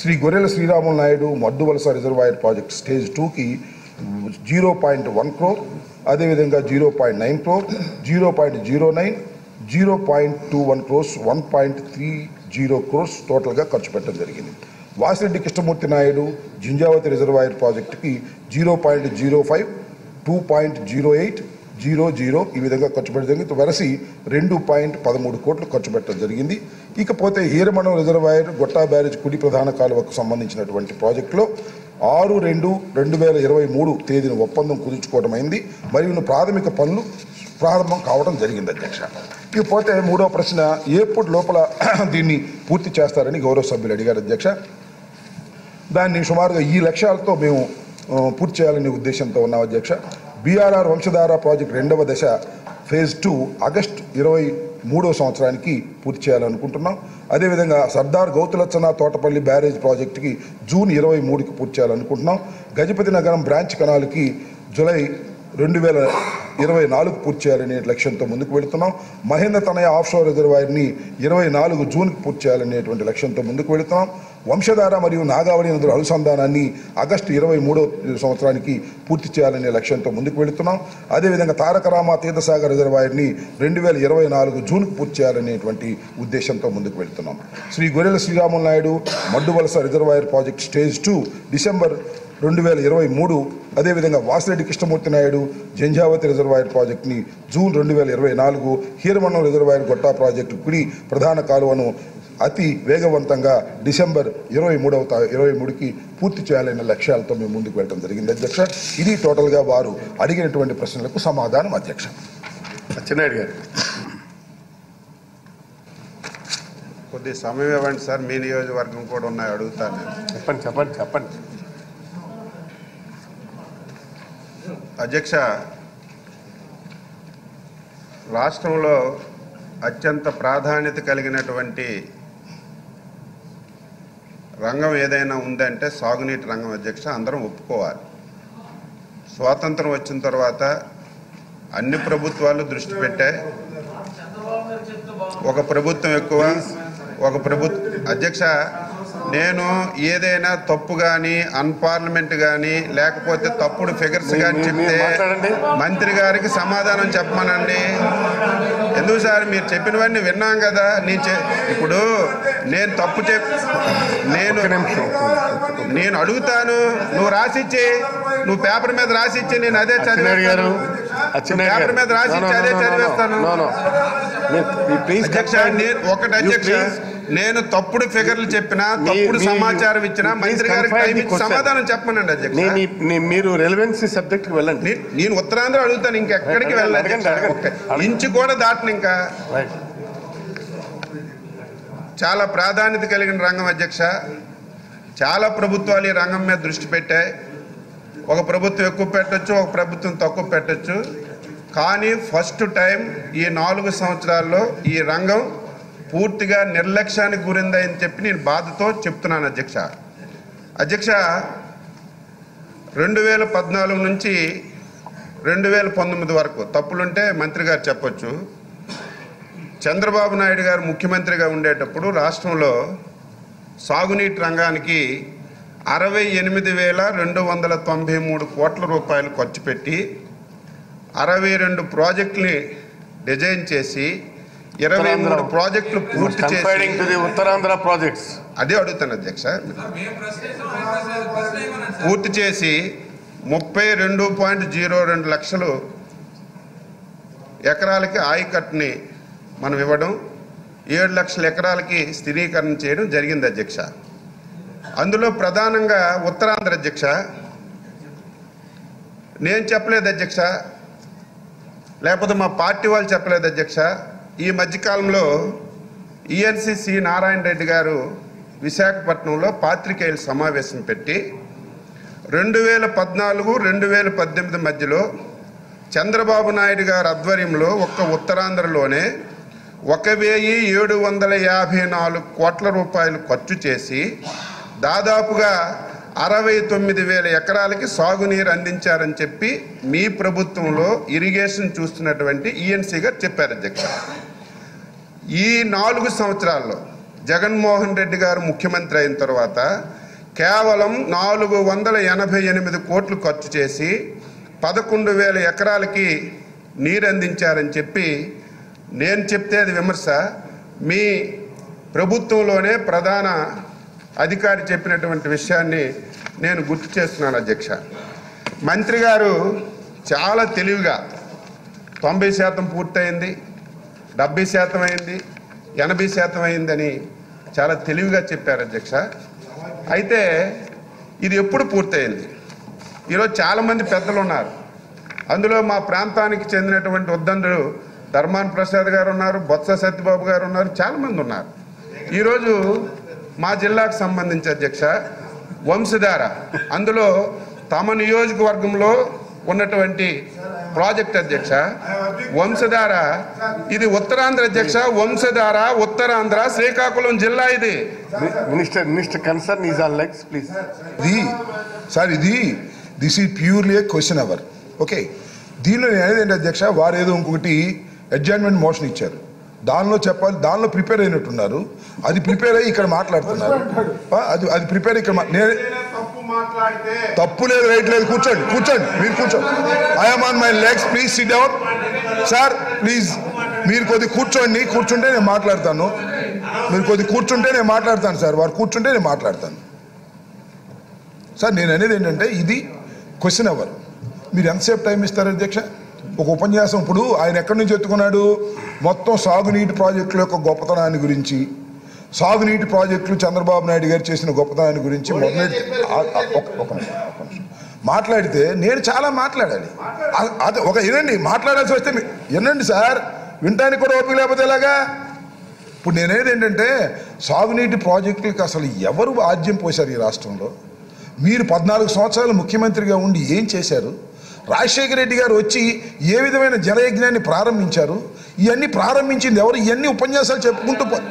Shri Gorrela Sriramulu Naidu Madduvalasa reservoir project stage టూకి zero point one crore అదేవిధంగా zero point nine crore zero point zero nine zero point two one crores one point three zero crores టోటల్గా ఖర్చు పెట్టడం జరిగింది Vasireddy Krishnamurthy Naidu Jhanjhavathi reservoir ప్రాజెక్టుకి zero point zero five two point zero eight zero zero ఈ విధంగా ఖర్చు పెట్టడం జరిగింది వరసి రెండు పాయింట్ పదమూడు కోట్లు ఖర్చు పెట్టడం జరిగింది ఇకపోతే హీరమణం రిజర్వాయర్ గొట్టా బ్యారేజ్ కుడి ప్రధాన కాలువకు సంబంధించినటువంటి ప్రాజెక్టులో ఆరు రెండు రెండు వేల ఇరవై మూడు తేదీన ఒప్పందం కుదుర్చుకోవడం అయింది మరియు ప్రాథమిక పనులు ప్రారంభం కావడం జరిగింది అధ్యక్ష ఇకపోతే మూడవ ప్రశ్న ఎప్పుడు లోపల దీన్ని పూర్తి చేస్తారని గౌరవ సభ్యులు అడిగారు అధ్యక్ష దాన్ని సుమారుగా ఈ లక్ష్యాలతో మేము ఆ, పూర్తి చేయాలనే ఉద్దేశంతో ఉన్నాం అధ్యక్ష బీఆర్ఆర్ వంశధార ప్రాజెక్ట్ రెండవ దశ ఫేజ్ టూ ఆగస్ట్ ఇరవై మూడో సంవత్సరానికి పూర్తి చేయాలనుకుంటున్నాం అదేవిధంగా సర్దార్ గౌతులచ్చన తోటపల్లి బ్యారేజ్ ప్రాజెక్టుకి జూన్ ఇరవై మూడుకి పూర్తి చేయాలనుకుంటున్నాం గజపతి నగరం బ్రాంచ్ కెనాల్కి జూలై రెండు వేల ఇరవై నాలుగు పూర్తి చేయాలనే లక్ష్యంతో ముందుకు వెళుతున్నాం మహేంద్ర తనయ ఆఫ్షోర్ రిజర్వాయర్ని ఇరవై నాలుగు జూన్కి పూర్తి చేయాలనేటువంటి లక్ష్యంతో ముందుకు వెళుతున్నాం వంశధార మరియు నాగావళి నదుల అనుసంధానాన్ని ఆగస్టు ఇరవై మూడో సంవత్సరానికి పూర్తి చేయాలనే లక్ష్యంతో ముందుకు వెళుతున్నాం అదేవిధంగా తారకరామ తీర్థసాగర్ రిజర్వాయర్ని రెండు వేల ఇరవై నాలుగు జూన్కి పూర్తి చేయాలనేటువంటి ఉద్దేశంతో ముందుకు వెళుతున్నాం Shri Gorrela Sriramulu Naidu Madduvalasa reservoir project stage two December రెండు వేల ఇరవై మూడు అదేవిధంగా వాసిరెడ్డి కృష్ణమూర్తి నాయుడు జంఝావతి రిజర్వాయర్ ప్రాజెక్టుని జూన్ రెండు వేల ఇరవై నాలుగు హీరమణం రిజర్వాయర్ గొట్టా ప్రాజెక్టు కుడి ప్రధాన కాలువను అతి వేగవంతంగా డిసెంబర్ ఇరవై మూడవ తా- ఇరవై మూడుకి పూర్తి చేయాలనే లక్ష్యాలతో మేము ముందుకు వెళ్ళడం జరిగింది అధ్యక్ష ఇది టోటల్గా వారు అడిగినటువంటి ప్రశ్నలకు సమాధానం అధ్యక్ష అచ్చెన్నాయుడు గారు కొద్ది సమయం ఇవ్వండి సార్ మీ నియోజకవర్గం కూడా ఉన్నాయి అడుగుతాను నేను. చెప్పండి చెప్పండి చెప్పండి అధ్యక్ష రాష్ట్రంలో అత్యంత ప్రాధాన్యత కలిగినటువంటి రంగం ఏదైనా ఉందంటే సాగునీటి రంగం అధ్యక్ష అందరం ఒప్పుకోవాలి స్వాతంత్రం వచ్చిన తర్వాత అన్ని ప్రభుత్వాలు దృష్టి పెట్టాయి ఒక ప్రభుత్వం ఎక్కువ ఒక ప్రభుత్వ అధ్యక్ష నేను ఏదైనా తప్పు కానీ అన్పార్లమెంట్ కానీ లేకపోతే తప్పుడు ఫిగర్స్ కానీ మీ- మీ- చెప్తే మాట్లాడండి. మంత్రి గారికి సమాధానం చెప్పమనండి ఎందుకు సార్ మీరు చెప్పినవన్నీ విన్నాం కదా నేను చె- ఇప్పుడు నేను తప్పు చెప్ నేను ఒక్క నిమిషం నేను అడుగుతాను నువ్వు రాసిచ్చి నువ్వు పేపర్ మీద రాసిచ్చి నేను అదే అచ్చెన్నాయుడు గారు చదివేస్తాను అచ్చెన్నాయుడు పేపర్ మీద రాసి ఇచ్చి అదే చదివేస్తాను ప్లీజ్ అధ్యక్ష నేను ఒకటి అధ్యక్ష నేను తప్పుడు ఫిగర్లు చెప్పినా తప్పుడు మీ- సమాచారం ఇచ్చినా please మంత్రి గారికి confine టైం the ఇచ్చి question. సమాధానం చెప్పమనండి అధ్యక్ష మీరు రెలవెన్సీ సబ్జెక్ట్ కి వెళ్ళండి నే- నేను ఉత్తరాంధ్ర అడుగుతాను ఇంకెక్కడికి అడగండి, వెళ్ళాలి అడగండి, అడగండి. ఒక్క ఇంచు కూడా దాటను ఇంకా రైట్ చాలా ప్రాధాన్యత కలిగిన రంగం అధ్యక్ష చాలా ప్రభుత్వాలు ఈ రంగం మీద దృష్టి పెట్టాయి ఒక ప్రభుత్వం ఎక్కువ పెట్టొచ్చు ఒక ప్రభుత్వం తక్కువ పెట్టొచ్చు కానీ ఫస్ట్ టైం ఈ నాలుగు సంవత్సరాల్లో ఈ రంగం పూర్తిగా నిర్లక్ష్యానికి గురిందని చెప్పి నేను బాధతో చెప్తున్నాను అధ్యక్ష అధ్యక్ష రెండు వేల పద్నాలుగు నుంచి రెండు వేల పంతొమ్మిది వరకు తప్పులుంటే మంత్రి గారు చెప్పొచ్చు చంద్రబాబు నాయుడు గారు ముఖ్యమంత్రిగా ఉండేటప్పుడు రాష్ట్రంలో సాగునీటి రంగానికి అరవై ఎనిమిది వేల రెండు వందల తొంభై మూడు కోట్ల రూపాయలు ఖర్చు పెట్టి అరవై రెండు ప్రాజెక్టుని డిజైన్ చేసి ఇరవై మూడు ప్రాజెక్టులు పూర్తి కన్ఫైడింగ్ టు చేసి ది ఉత్తరాంధ్ర ప్రాజెక్ట్స్ అదే అడుగుతాను అధ్యక్ష పూర్తి చేసి ముప్పై రెండు పాయింట్ జీరో రెండు లక్షలు ఎకరాలకి ఆయకట్టుని మనం ఇవ్వడం ఏడు లక్షల ఎకరాలకి స్థిరీకరణ చేయడం జరిగింది అధ్యక్ష అందులో ప్రధానంగా ఉత్తరాంధ్ర అధ్యక్ష నేను చెప్పలేదు అధ్యక్ష లేకపోతే మా పార్టీ వాళ్ళు చెప్పలేదు అధ్యక్ష ఈ మధ్యకాలంలో ఈఎన్సిసి నారాయణ రెడ్డి గారు విశాఖపట్నంలో పాత్రికేయుల సమావేశం పెట్టి రెండు వేల పద్నాలుగు రెండు వేల పద్దెనిమిది మధ్యలో చంద్రబాబు నాయుడు గారి ఆధ్వర్యంలో ఒక్క ఉత్తరాంధ్రలోనే ఒక వెయ్యి ఏడు వందల యాభై నాలుగు కోట్ల రూపాయలు ఖర్చు చేసి దాదాపుగా అరవై తొమ్మిది వేల ఎకరాలకి సాగునీరు అందించారని చెప్పి మీ ప్రభుత్వంలో ఇరిగేషన్ చూస్తున్నటువంటి ఈఎన్సీ గారు చెప్పారు అధ్యక్ష ఈ నాలుగు సంవత్సరాల్లో జగన్మోహన్ రెడ్డి గారు ముఖ్యమంత్రి అయిన తర్వాత కేవలం నాలుగు వందల ఎనభై ఎనిమిది కోట్లు ఖర్చు చేసి పదకొండు వేల ఎకరాలకి నీరు అందించారని చెప్పి నేను చెప్తే అది విమర్శ మీ ప్రభుత్వంలోనే ప్రధాన అధికారి చెప్పినటువంటి విషయాన్ని నేను గుర్తు చేస్తున్నాను అధ్యక్ష మంత్రి గారు చాలా తెలివిగా తొంభై శాతం పూర్తయింది డెబ్బై శాతం అయింది ఎనభై శాతం అయిందని చాలా తెలివిగా చెప్పారు అధ్యక్ష అయితే ఇది ఎప్పుడు పూర్తయింది ఈరోజు చాలామంది పెద్దలు ఉన్నారు అందులో మా ప్రాంతానికి చెందినటువంటి ఉద్దండులు ధర్మాన్ ప్రసాద్ గారు ఉన్నారు బొత్స సత్యబాబు గారు ఉన్నారు చాలామంది ఉన్నారు ఈరోజు మా జిల్లాకు సంబంధించి అధ్యక్ష వంశధార అందులో తమ నియోజకవర్గంలో ఉన్నటువంటి ప్రాజెక్ట్ అధ్యక్ష వంశధార ఇది ఉత్తరాంధ్ర అధ్యక్ష వంశధార ఉత్తరాంధ్ర శ్రీకాకుళం జిల్లా ఇది minister minister concern is on legs please ఇది సార్ ఇది దిస్ ఈ purely a question hour okay దీనిలో నేను అనేది ఏంటి అధ్యక్ష వారు ఏదో ఇంకొకటి అడ్జాయిన్మెంట్ మోషన్ ఇచ్చారు దానిలో చెప్పాలి దానిలో ప్రిపేర్ అయినట్టున్నారు అది ప్రిపేర్ అయ్యి ఇక్కడ మాట్లాడుతున్నారు ఆ, అది అది ప్రిపేర్ ఇక్కడ మా- నేను తప్పు లేదు రైట్ లేదు కూర్చోండి కూర్చోండి మీరు కూర్చోండి I'm on my legs please sit down sir please మీరు కొద్ది కూర్చోండి కూర్చుంటే నేను మాట్లాడతాను మీరు కొద్ది కూర్చుంటే నేను మాట్లాడతాను సార్ వారు కూర్చుంటే నేను మాట్లాడతాను సార్ నేను అనేది ఏంటంటే ఇది క్వశ్చన్ అవర్ మీరు ఎంతసేపు టైం ఇస్తారు అధ్యక్ష ఒక ఉపన్యాసం ఇప్పుడు ఆయన ఎక్కడి నుంచి ఎత్తుకున్నాడు మొత్తం సాగునీటి ప్రాజెక్టుల యొక్క గొప్పతనాన్ని గురించి సాగునీటి ప్రాజెక్టులు చంద్రబాబు నాయుడు గారు చేసిన గొప్పతనాన్ని గురించి మొదలెట్టి ఆ- ఆ- ఒక- ఒక నిమిషం, ఒక నిమిషం. మాట్లాడితే నేను చాలా మాట్లాడాలి అ- అది ఒక వినండి మాట్లాడాల్సి వస్తే మీ- వినండి సార్ వినటానికి కూడా ఓపిక లేకపోతే ఎలాగా ఇప్పుడు నేనేది ఏంటంటే సాగునీటి ప్రాజెక్టులకు అసలు ఎవరు ఆద్యం పోశారు ఈ రాష్ట్రంలో మీరు పద్నాలుగు సంవత్సరాలు ముఖ్యమంత్రిగా ఉండి ఏం చేశారు రాజశేఖర రెడ్డి గారు వచ్చి ఏ విధమైన జలయజ్ఞాన్ని ప్రారంభించారు ఇవన్నీ ప్రారంభించింది ఎవరు ఇవన్నీ ఉపన్యాసాలు చెప్పుకుంటూ పో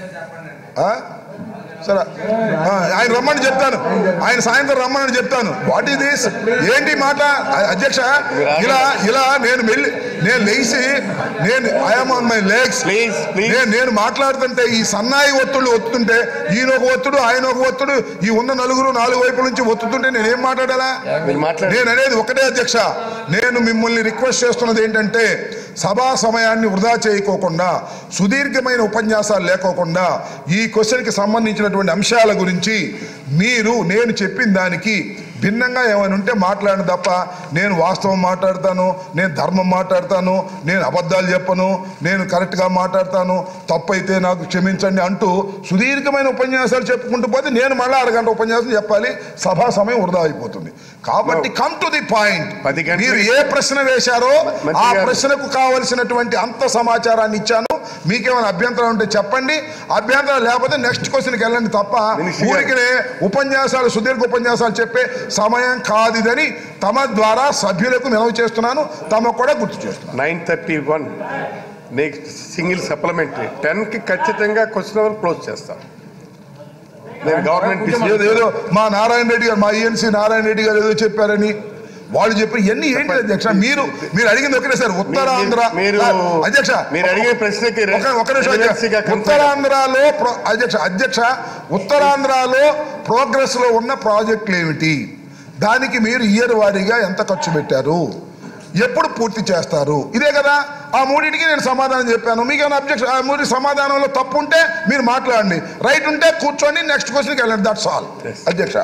ఆ? సరే ఆ, ఆయన రమ్మని చెప్తాను ఆయన సాయంత్రం రమ్మని చెప్తాను వాట్ ఈస్ దిస్ ఏంటి మాట అ- అధ్యక్ష ఇలా ఇలా నేను వెళ్ళి నేను లేచి నేను I'm on my legs Please, please. నేను నేను మాట్లాడుతుంటే ఈ సన్నాయి ఒత్తులు ఒత్తుతుంటే ఈయన ఒక ఒత్తుడు ఆయన ఒక ఒత్తుడు ఈ ఉన్న నలుగురు నాలుగు వైపుల నుంచి ఒత్తుతుంటే నేనేం మాట్లాడాలా మీరు మాట్లాడండి. నేను అనేది ఒకటే అధ్యక్ష నేను మిమ్మల్ని రిక్వెస్ట్ చేస్తున్నది ఏంటంటే సభా సమయాన్ని వృధా చేయకోకుండా సుదీర్ఘమైన ఉపన్యాసాలు లేకోకుండా ఈ క్వశ్చన్కి సంబంధించినటువంటి అంశాల గురించి మీరు నేను చెప్పిన దానికి భిన్నంగా ఏమైనా ఉంటే మాట్లాడను తప్ప నేను వాస్తవం మాట్లాడతాను నేను ధర్మం మాట్లాడతాను నేను అబద్ధాలు చెప్పను నేను కరెక్ట్గా మాట్లాడతాను తప్పైతే నాకు క్షమించండి అంటూ సుదీర్ఘమైన ఉపన్యాసాలు చెప్పుకుంటూ పోతే నేను మళ్ళీ అరగంట ఉపన్యాసం చెప్పాలి సభా సమయం వృధా అయిపోతుంది కాబట్టి కమ్ టు ది పాయింట్ పది గంటలు- మీరు ఏ ప్రశ్న వేశారో మంత్రి ఆ గారు. ప్రశ్నకు కావలసినటువంటి అంత సమాచారాన్ని ఇచ్చాను మీకేమైనా అభ్యంతరం ఉంటే చెప్పండి అభ్యంతరం లేకపోతే నెక్స్ట్ క్వశ్చన్కి వెళ్ళండి తప్ప మినిస్టర్ గారు. ఊరికనే ఉపన్యాసాలు సుదీర్ఘ ఉపన్యాసాలు చెప్పే సమయం కాదిదని తమ ద్వారా సభ్యులకు మనవి చేస్తున్నాను తమకు కూడా గుర్తు చేస్తున్నాను nine thirty one next single supplementary టెన్కి ఖచ్చితంగా క్వశ్చన్ అవర్ క్లోజ్ చేస్తాం నేను గవర్నమెంట్ ఏదో ఏదో మా నారాయణ రెడ్డి గారు మా ఈఎన్సీ నారాయణ రెడ్డి గారు ఏదో చెప్పారని వాళ్ళు చెప్పి ఇవన్నీ ఏంటి అధ్యక్ష మీరు మీరు అడిగింది ఒకటే సార్ ఉత్తరాంధ్ర మీరు అధ్యక్ష మీరు అడిగే ప్రశ్నకి రె- ఒక- ఒక నిమిషం relevancy గా అధ్యక్ష. confirm ఉత్తరాంధ్రలో ప్రో- అధ్యక్ష అధ్యక్ష ఉత్తరాంధ్రలో ప్రోగ్రెస్ లో ఉన్న ప్రాజెక్టులు ఏమిటి దానికి మీరు ఇయర్ వారీగా ఎంత ఖర్చు పెట్టారు ఎప్పుడు పూర్తి చేస్తారు ఇదే కదా ఆ మూడింటికి నేను సమాధానం చెప్పాను మీకు ఏమైనా అబ్జెక్షన్ ఆ మూడి సమాధానంలో తప్పు ఉంటే మీరు మాట్లాడండి రైట్ ఉంటే కూర్చోండి నెక్స్ట్ క్వశ్చన్కి వెళ్ళండి దట్స్ ఆల్ Yes. అధ్యక్ష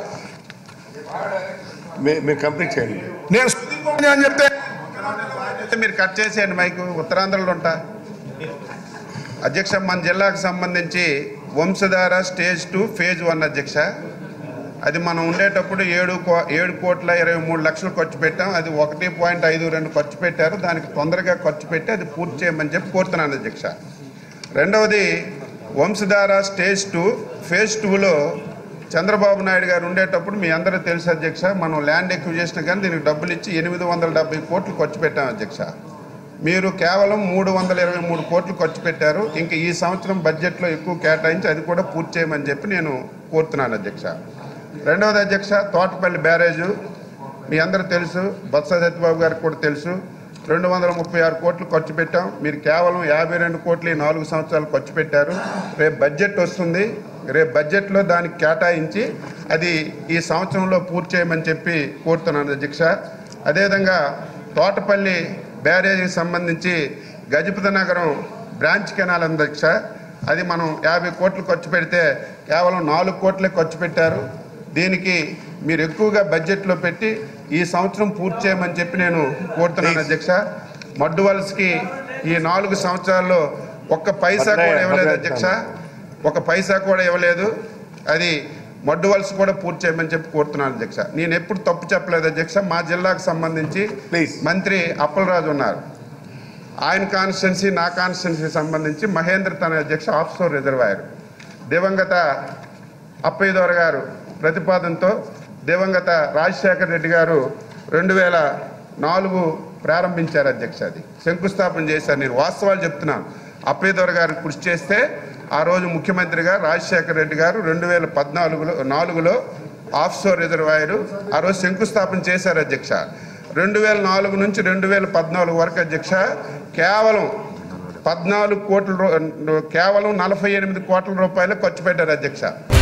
మీ- మీరు కంప్లీట్ చేయండి నేను అని చెప్తే అయితే మీరు కట్ చేసేయండి మైకు ఉత్తరాంధ్రలో ఉంటా అధ్యక్ష మన జిల్లాకు సంబంధించి Vamsadhara stage two phase one అధ్యక్ష అది మనం ఉండేటప్పుడు ఏడు కో- ఏడు కోట్ల ఇరవై మూడు లక్షలు ఖర్చు పెట్టాం అది ఒకటి పాయింట్ ఐదు రెండు ఖర్చు పెట్టారు దానికి తొందరగా ఖర్చు పెట్టి అది పూర్తి చేయమని చెప్పి కోరుతున్నాను అధ్యక్ష రెండవది వంశధార స్టేజ్ టూ ఫేజ్ టూలో చంద్రబాబు నాయుడు గారు ఉండేటప్పుడు మీ అందరూ తెలుసు అధ్యక్ష మనం ల్యాండ్ ఎక్విజేషన్ కానీ దీనికి డబ్బులు ఇచ్చి ఎనిమిది వందల డెబ్బై కోట్లు ఖర్చు పెట్టాం అధ్యక్ష మీరు కేవలం మూడు వందల ఇరవై మూడు కోట్లు ఖర్చు పెట్టారు ఇంకా ఈ సంవత్సరం బడ్జెట్లో ఎక్కువ కేటాయించి అది కూడా పూర్తి చేయమని చెప్పి నేను కోరుతున్నాను అధ్యక్ష రెండవది అధ్యక్ష తోటపల్లి బ్యారేజు మీ అందరూ తెలుసు బొత్స సత్యబాబు గారికి కూడా తెలుసు రెండు వందల ముప్పై ఆరు కోట్లు ఖర్చు పెట్టాం మీరు కేవలం యాభై రెండు కోట్లు ఈ నాలుగు సంవత్సరాలు ఖర్చు పెట్టారు రేపు బడ్జెట్ వస్తుంది రేపు బడ్జెట్లో దానికి కేటాయించి అది ఈ సంవత్సరంలో పూర్తి చేయమని చెప్పి కోరుతున్నాను అధ్యక్ష అదేవిధంగా తోటపల్లి బ్యారేజీకి సంబంధించి గజపతి నగరం బ్రాంచ్ కెనాల్ అధ్యక్ష అది మనం యాభై కోట్లు ఖర్చు పెడితే కేవలం నాలుగు కోట్లే ఖర్చు పెట్టారు దీనికి మీరు ఎక్కువగా బడ్జెట్లో పెట్టి ఈ సంవత్సరం పూర్తి చేయమని చెప్పి నేను కోరుతున్నాను అధ్యక్ష మడ్డు వలసకి ఈ నాలుగు సంవత్సరాల్లో ఒక్క పైసా కూడా ఇవ్వలేదు అధ్యక్ష ఒక పైసా కూడా ఇవ్వలేదు అది మడ్డు వలస కూడా పూర్తి చేయమని చెప్పి కోరుతున్నాను అధ్యక్ష నేను ఎప్పుడు తప్పు చెప్పలేదు అధ్యక్ష మా జిల్లాకు సంబంధించి Please. మంత్రి అప్పలరాజు ఉన్నారు ఆయన కాన్స్టిట్యున్సీ నా కాన్స్టిట్యున్సీ సంబంధించి మహేంద్ర తన అధ్యక్ష ఆఫ్షోర్ రిజర్వాయర్ దివంగత అప్పయ్యదోర గారు ప్రతిపాదనతో దివంగత రాజశేఖర రెడ్డి గారు రెండు వేల నాలుగు ప్రారంభించారు అధ్యక్ష అది శంకుస్థాపన చేశారు నేను వాస్తవాలు చెప్తున్నాను అప్పయ్యదోర గారు కృషి చేస్తే ఆ రోజు ముఖ్యమంత్రిగా రాజశేఖర రెడ్డి గారు రెండు వేల పద్నాలుగులో నాలుగులో ఆఫ్షోర్ రిజర్వాయర్ ఆ రోజు శంకుస్థాపన చేశారు అధ్యక్ష రెండు వేల నాలుగు నుంచి రెండు వేల పద్నాలుగు వరకు అధ్యక్ష కేవలం పద్నాలుగు కోట్ల రూ- కేవలం నలభై ఎనిమిది కోట్ల రూపాయలు ఖర్చు పెట్టారు అధ్యక్ష